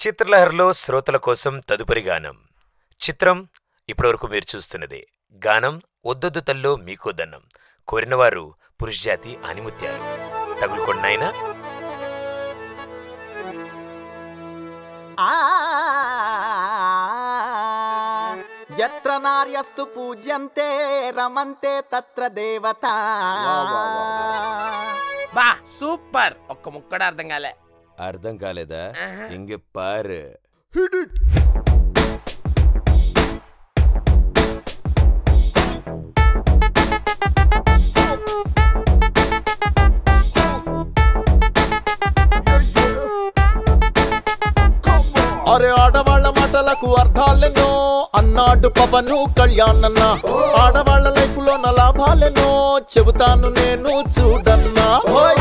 చిత్రలహరిలో శ్రోతల కోసం తదుపరి గానం చిత్రం ఇప్పటివరకు మీరు చూస్తున్నది గానం ఒద్దొద్దు తల్లో మీకో దన్నం కోరినవారు పురుషజాతి ఆనిముత్యాలు తగులుకొండాయినా ఆ యత్ర నార్యస్తు పూజ్యంతే రమంతే తత్ర దేవత బా సూపర్ ఒక్క ముక్కడ అర్థం కాలే అర్థం కాలేదా ఆహా. ఇంక పారు అరే ఆడవాళ్ళ మాటలకు అర్థాలెన్నో అన్నాడు పవను కళ్యాణన్న ఆడవాళ్ళ లైఫ్ లో నా లాభాలెన్నో చెబుతాను నేను చూడన్నా ఓయ్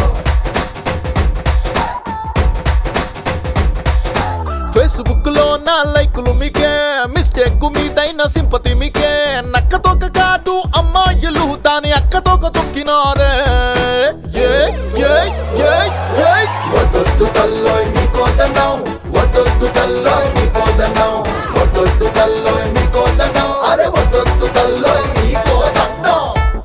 ఫేస్బుక్ లో నా లైకులు మీకే మిస్టేక్ మీదైన సింపతి మీకే నక్కతోక కాదు అమ్మాయిలు దాని అక్కతోక తొక్కినారే ఏ ఏ ఏ ఏ వదొద్దు తల్లోయ్ నీకోదనం వదొద్దు తల్లోయ్ నీకోదనం వదొద్దు తల్లోయ్ నీకోదనం అరే వదొద్దు తల్లోయ్ నీకోదనం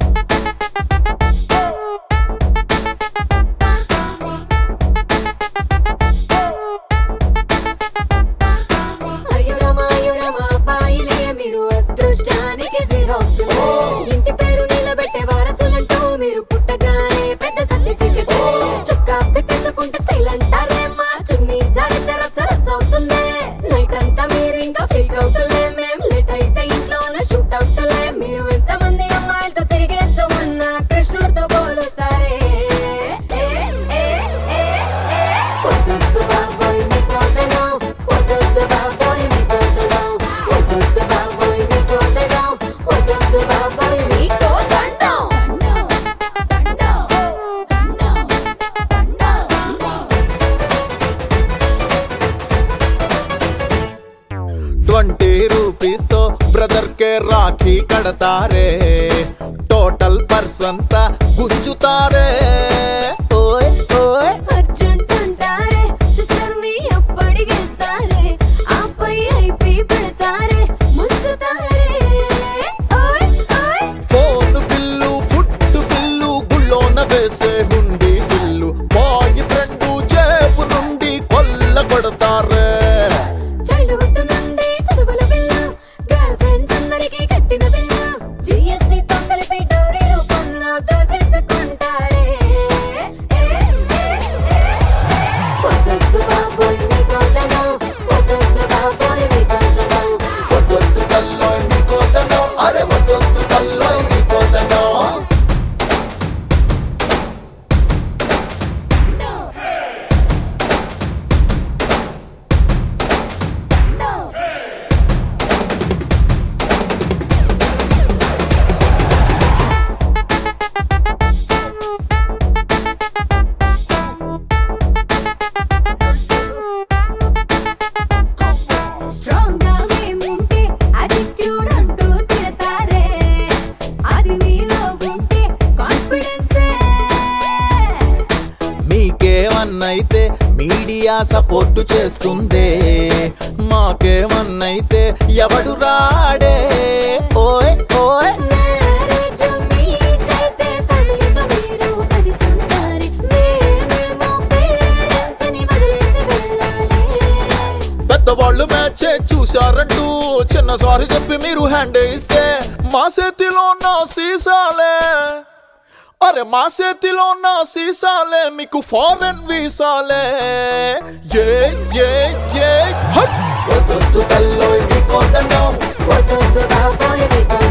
అయ్యో రామ అయ్యో రామ అబ్బాయిలే మీరు అదృష్టానికి జిరాక్స్ ఇంటి పేరు నిలబెట్టే వారసులంటూ మీరు పుట్టగానే పెద్ద సర్టిఫికెట్ చుక్క విప్పేసుకుంటే స్టైల్ అంటారేమ్మా చున్నీ జారితే రచ్చ రచ్చ అవుతుంది నైట్ అంతా మీరు ఇంకా ఫీల్ అవుతులే మేం లేట్ అయితే ఇంట్లోనే షూట్ అవుతులే మీరు ఎంతమంది అమ్మాయిలతో తిరిగేస్తూ ఉన్న కృష్ణుడితో పోలుస్తారే ఏ, ఏ, ఏ, ఏ. వద్దొద్దు బాబోయ్ మీకోదనం. వద్దొద్దు బాబోయ్ మీకోదనం. వద్దొద్దు బాబోయ్ మీకోదనం. వద్దొద్దు బాబోయ్ మీకోదండం. ట్వంటీ రూపీస్ తో బ్రదర్ కే రాఖీ కడతారే టోటల్ పర్సన్ తా గుంజుతారే ఓయ్ ఓయ్ అర్జెంట్ అంటారే, సిస్టర్ని అప్పడిగేస్తారే, ఆపై ఐపీ పెడతారే, ముంచుతారే. ఓయ్, ఓయ్. ఫోన్ బిల్లు ఫుడ్ బిల్లు గుళ్ళోన వేసే హుండీ బిల్లు బాయ్ ఫ్రెండ్ జేబు నుండి కొల్ల కొడతారే చైల్డ్హుడ్ నుండి చదువుల బిల్ల, గర్ల్ ఫ్రెండ్స్ అందరికీ కట్టిన బిల్ల, GST తో కలిపి డౌరీ రూపంలో దోచేసుకుంటారే. ఏ, ఏ, ఏ, ఏ. వద్దొద్దు బాబోయ్ మీకోదనం, వద్దొద్దు బాబోయ్ మీకోదనం. వదొద్దు తల్లోయ్ నీకోదనం అరే వదొద్దు తల్లోయ్ నీకోదనం స్ట్రాంగ్ గా మేముంటే attitude అంటూ తిడతారే. అది మీలో ఉంటే కాన్ఫిడెన్సే మీకేమన్నైతే మీడియా సపోర్ట్ చేస్తుందే మాకేమన్నైతే ఎవడు రాడే ఓయ్ ఓయ్ మ్యారేజ్ మీకైతే ఫ్యామిలీతో మీరు కలిసి ఉండాలి. మేమేమో పేరెంట్స్ ని వదిలేసి వెళ్ళాలి. పెద్దవాళ్ళు మ్యాచ్ చూశారంటూ చిన్న సారీ చెప్పి మీరు హ్యాండ్ ఇస్తే మా చేతిలో నా సీసాలే అరే మా చేతిలో నా సీసాలే మీకు ఫారెన్ వీసాలే ఏ ఏ ఏ హట్ వదొద్దు తల్లోయ్ నీకోదనం వద్దొద్దు బాబోయ్ మీకోదనం.